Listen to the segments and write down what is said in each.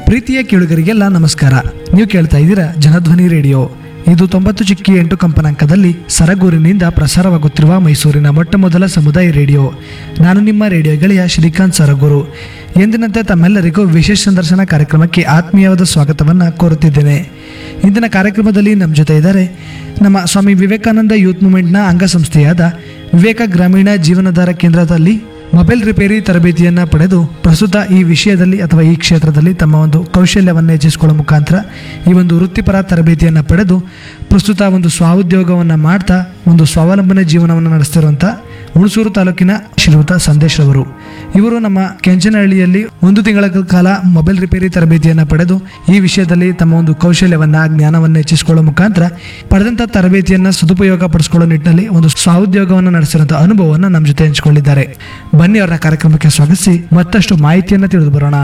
ಪ್ರೀತಿಯ ಕೇಳುಗರಿಗೆಲ್ಲ ನಮಸ್ಕಾರ ನೀವು ಕೇಳ್ತಾ ಇದ್ದೀರಾ ಜನಧ್ವನಿ ರೇಡಿಯೋ ಇದು ತೊಂಬತ್ತು ಚಿಕ್ಕಿ ಎಂಟು ಕಂಪನಾಂಕದಲ್ಲಿ ಸರಗೂರಿನಿಂದ ಪ್ರಸಾರವಾಗುತ್ತಿರುವ ಮೈಸೂರಿನ ಮೊಟ್ಟ ಮೊದಲ ಸಮುದಾಯ ರೇಡಿಯೋ ನಾನು ನಿಮ್ಮ ರೇಡಿಯೋ ಗೆಳೆಯ ಶ್ರೀಕಾಂತ್ ಸರಗೂರು ಎಂದಿನಂತೆ ತಮ್ಮೆಲ್ಲರಿಗೂ ವಿಶೇಷ ಸಂದರ್ಶನ ಕಾರ್ಯಕ್ರಮಕ್ಕೆ ಆತ್ಮೀಯವಾದ ಸ್ವಾಗತವನ್ನು ಕೋರುತ್ತಿದ್ದೇನೆ ಇಂದಿನ ಕಾರ್ಯಕ್ರಮದಲ್ಲಿ ನಮ್ಮ ಜೊತೆ ಇದ್ದಾರೆ ನಮ್ಮ ಸ್ವಾಮಿ ವಿವೇಕಾನಂದ ಯೂತ್ ಮೂವ್ಮೆಂಟ್ನ ಅಂಗಸಂಸ್ಥೆಯಾದ ವಿವೇಕ ಗ್ರಾಮೀಣ ಜೀವನಾಧಾರ ಕೇಂದ್ರದಲ್ಲಿ ಮೊಬೈಲ್ ರಿಪೇರಿ ತರಬೇತಿಯನ್ನ ಪಡೆದು ಪ್ರಸ್ತುತ ಈ ವಿಷಯದಲ್ಲಿ ಅಥವಾ ಈ ಕ್ಷೇತ್ರದಲ್ಲಿ ತಮ್ಮ ಒಂದು ಕೌಶಲ್ಯವನ್ನು ಹೆಚ್ಚಿಸಿಕೊಳ್ಳುವ ಮುಖಾಂತರ ಈ ಒಂದು ವೃತ್ತಿಪರ ತರಬೇತಿಯನ್ನು ಪಡೆದು ಪ್ರಸ್ತುತ ಒಂದು ಸ್ವಾಉದ್ಯೋಗವನ್ನು ಮಾಡ್ತಾ ಒಂದು ಸ್ವಾವಲಂಬನೆ ಜೀವನವನ್ನು ನಡೆಸ್ತಿರುವಂಥ ಹುಣಸೂರು ತಾಲೂಕಿನ ಶ್ರೀಯುತ ಸಂದೇಶ್ ಅವರು ಇವರು ನಮ್ಮ ಕೆಂಚನಹಳ್ಳಿಯಲ್ಲಿ ಒಂದು ತಿಂಗಳ ಕಾಲ ಮೊಬೈಲ್ ರಿಪೇರಿ ತರಬೇತಿಯನ್ನು ಪಡೆದು ಈ ವಿಷಯದಲ್ಲಿ ತಮ್ಮ ಒಂದು ಕೌಶಲ್ಯವನ್ನ ಜ್ಞಾನವನ್ನು ಹೆಚ್ಚಿಸಿಕೊಳ್ಳುವ ಮುಖಾಂತರ ಪಡೆದಂಥ ತರಬೇತಿಯನ್ನು ಸದುಪಯೋಗ ಪಡಿಸಿಕೊಳ್ಳೋ ನಿಟ್ಟಿನಲ್ಲಿ ಒಂದು ಸ್ವಾಉದ್ಯೋಗವನ್ನು ನಡೆಸಿರುವಂಥ ಅನುಭವವನ್ನು ನಮ್ಮ ಜೊತೆ ಹಂಚಿಕೊಂಡಿದ್ದಾರೆ ಬನ್ನಿ ಅವರ ಕಾರ್ಯಕ್ರಮಕ್ಕೆ ಸ್ವಾಗತಿಸಿ ಮತ್ತಷ್ಟು ಮಾಹಿತಿಯನ್ನು ತಿಳಿದು ಬರೋಣ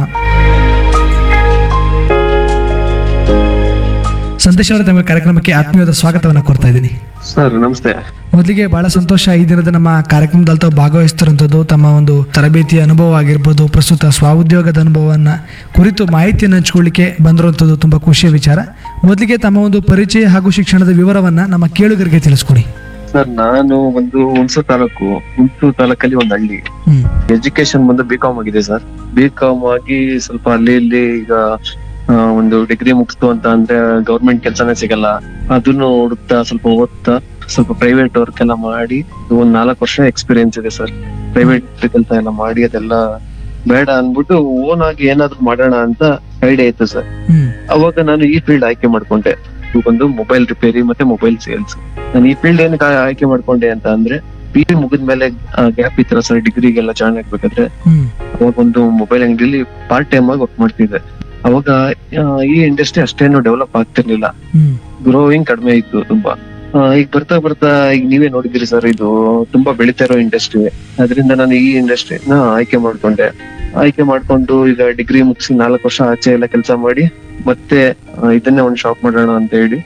ಸಂದೇಶ್ ಅವರ ತಮ್ಮ ಕಾರ್ಯಕ್ರಮಕ್ಕೆ ಆತ್ಮೀಯವಾದ ಸ್ವಾಗತವನ್ನು ಕೋರ್ತಾ ಇದ್ದೀನಿ ಸರ್ ನಮಸ್ತೆ ಮೊದಲಿಗೆ ಬಹಳ ಸಂತೋಷ ಈ ದಿನದ ನಮ್ಮ ಕಾರ್ಯಕ್ರಮದಲ್ಲಿ ತಾವು ಭಾಗವಹಿಸ್ತಿರುವಂಥದ್ದು ತಮ್ಮ ಒಂದು ತರಬೇತಿಯ ಅನುಭವ ಆಗಿರ್ಬೋದು ಪ್ರಸ್ತುತ ಸ್ವಾಉದ್ಯೋಗದ ಅನುಭವವನ್ನು ಕುರಿತು ಮಾಹಿತಿಯನ್ನು ಹಂಚ್ಕೊಳ್ಳಿಕ್ಕೆ ಬಂದಿರುವಂಥದ್ದು ತುಂಬ ಖುಷಿಯ ವಿಚಾರ ಮೊದಲಿಗೆ ತಮ್ಮ ಒಂದು ಪರಿಚಯ ಹಾಗೂ ಶಿಕ್ಷಣದ ವಿವರವನ್ನು ನಮ್ಮ ಕೇಳುಗರಿಗೆ ತಿಳಿಸ್ಕೊಡಿ ಸರ್ ನಾನು ಒಂದು ಹುಣಸೂರು ತಾಲೂಕು ಹುಣಸೂರು ತಾಲೂಕಲ್ಲಿ ಒಂದು ಹಳ್ಳಿ ಹ್ಮ್ ಎಜುಕೇಶನ್ ಬಂದು ಬಿ ಕಾಮ್ ಆಗಿದೆ ಸರ್ ಬಿ ಕಾಮ್ ಆಗಿ ಸ್ವಲ್ಪ ಅಲ್ಲಿ ಇಲ್ಲಿ ಈಗ ಆ, ಒಂದು ಡಿಗ್ರಿ ಮುಗಿಸ್ತು ಅಂತ ಅಂದ್ರೆ ಗೌರ್ಮೆಂಟ್ ಕೆಲಸನೇ ಸಿಗಲ್ಲ ಅದನ್ನು ಹುಡುಕ್ತಾ ಸ್ವಲ್ಪ ಓದ್ತಾ ಸ್ವಲ್ಪ ಪ್ರೈವೇಟ್ ವರ್ಕ್ ಎಲ್ಲ ಮಾಡಿ ಒಂದ್ ನಾಲ್ಕು ವರ್ಷ ಎಕ್ಸ್ಪೀರಿಯನ್ಸ್ ಇದೆ ಸರ್ ಪ್ರೈವೇಟ್ ಕೆಲಸ ಎಲ್ಲ ಮಾಡಿ ಅದೆಲ್ಲ ಬೇಡ ಅನ್ಬಿಟ್ಟು ಓನ್ ಆಗಿ ಏನಾದ್ರು ಮಾಡೋಣ ಅಂತ ಐಡಿಯಾ ಇತ್ತು ಸರ್ ಹ್ಮ್ ಅವಾಗ ನಾನು ಈ ಫೀಲ್ಡ್ ಆಯ್ಕೆ ಮಾಡ್ಕೊಂಡೆ ಇದು ಬಂದು ಮೊಬೈಲ್ ರಿಪೇರಿ ಮತ್ತೆ ಮೊಬೈಲ್ ಸೇಲ್ಸ್ ನಾನು ಈ ಫೀಲ್ಡ್ ಏನಕ್ಕೆ ಆಯ್ಕೆ ಮಾಡ್ಕೊಂಡೆ ಅಂತ ಅಂದ್ರೆ ಪಿ ಯು ಮುಗಿದ್ಮೇಲೆ ಗ್ಯಾಪ್ ಇತ್ತಲ್ಲ ಸರ್ ಡಿಗ್ರಿಗೆಲ್ಲ ಜಾಯ್ನ್ ಆಗ್ಬೇಕಾದ್ರೆ ಹ್ಮ್ ಅವಾಗ ಒಂದು ಮೊಬೈಲ್ ಅಂಗಡಿಲಿ ಪಾರ್ಟ್ ಟೈಮ್ ಆಗಿ ವರ್ಕ್ ಮಾಡ್ತಿದ್ದೆ ಅವಾಗ ಆ, ಈ ಇಂಡಸ್ಟ್ರಿ ಅಷ್ಟೇನು ಡೆವಲಪ್ ಆಗ್ತಿರ್ಲಿಲ್ಲ ಹ್ಮ್ ಗ್ರೋವಿಂಗ್ ಕಡಿಮೆ ಇತ್ತು ತುಂಬಾ ಆ, ಈಗ ಬರ್ತಾ ಬರ್ತಾ ಈಗ ನೀವೇ ನೋಡಿದಿರಿ ಸರ್ ಇದು ತುಂಬಾ ಬೆಳಿತಾ ಇರೋ ಇಂಡಸ್ಟ್ರಿ ಅದರಿಂದ ನಾನು ಈ ಇಂಡಸ್ಟ್ರಿನ ಆಯ್ಕೆ ಮಾಡ್ಕೊಂಡೆ ಆಯ್ಕೆ ಮಾಡ್ಕೊಂಡು ಈಗ ಡಿಗ್ರಿ ಮುಗಿಸಿ ನಾಲ್ಕು ವರ್ಷ ಆಚೆ ಎಲ್ಲ ಕೆಲಸ ಮಾಡಿ ಮತ್ತೆ ಆ, ಇದನ್ನೇ ಒಂದು ಶಾಪ್ ಮಾಡೋಣ ಅಂತ ಹೇಳಿ